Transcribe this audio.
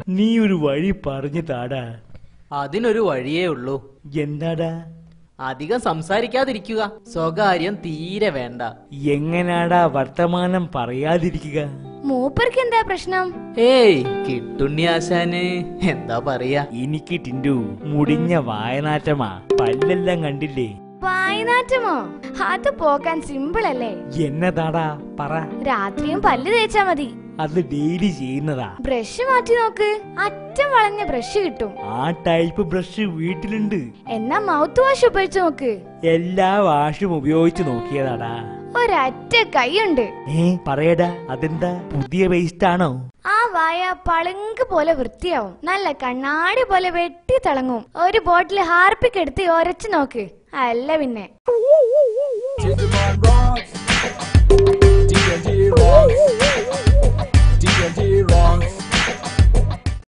നീ ഒരു വഴി പറഞ്ഞു താടാ അതിനൊരു വഴിയേ ഉള്ളൂ എന്താടാ അധികം സംസാരിക്കാതിരിക്കുക സ്വകാര്യം തീരെ വേണ്ട എങ്ങനാടാ വർത്തമാനം പറയാതിരിക്കുക മൂപ്പർക്ക് എന്താ പ്രശ്നം ഏയ് കിട്ടുണ്ണിയാശാന് എന്താ പറയാ എനിക്ക് ടിൻഡു മുടിഞ്ഞ വായനാറ്റമാ പല്ലെല്ലാം കണ്ടില്ലേ വായനാറ്റമോ അത് പോക്കാൻ സിമ്പിൾ അല്ലേ എന്നതാടാ പറ രാത്രിയും പല്ല് തേച്ചാ മതി അത് ഡെയിലി ചെയ്യുന്നതാ ബ്രഷ് മാറ്റി നോക്ക് അറ്റം വളഞ്ഞ ബ്രഷ് കിട്ടും ആ ടൈപ്പ് ബ്രഷ് വീട്ടിലുണ്ട് എന്നാ മൗത്ത് വാഷ് ഉപയോഗിച്ച് നോക്ക് എല്ലാ വാഷും ഉപയോഗിച്ച് നോക്കിയതാടാ ഒരറ്റ കൈയുണ്ട് ഏ പറയടാ അതെന്താ പുതിയ പേസ്റ്റ് ആണോ ആ വായ പളുങ്ക് പോലെ വൃത്തിയാവും നല്ല കണ്ണാടി പോലെ വെട്ടി തിളങ്ങും ഒരു ബോട്ടിൽ ഹാർപ്പിക്ക് എടുത്ത് ഒരച്ചു നോക്ക് അല്ല പിന്നെ Digimon rocks. D&D rocks.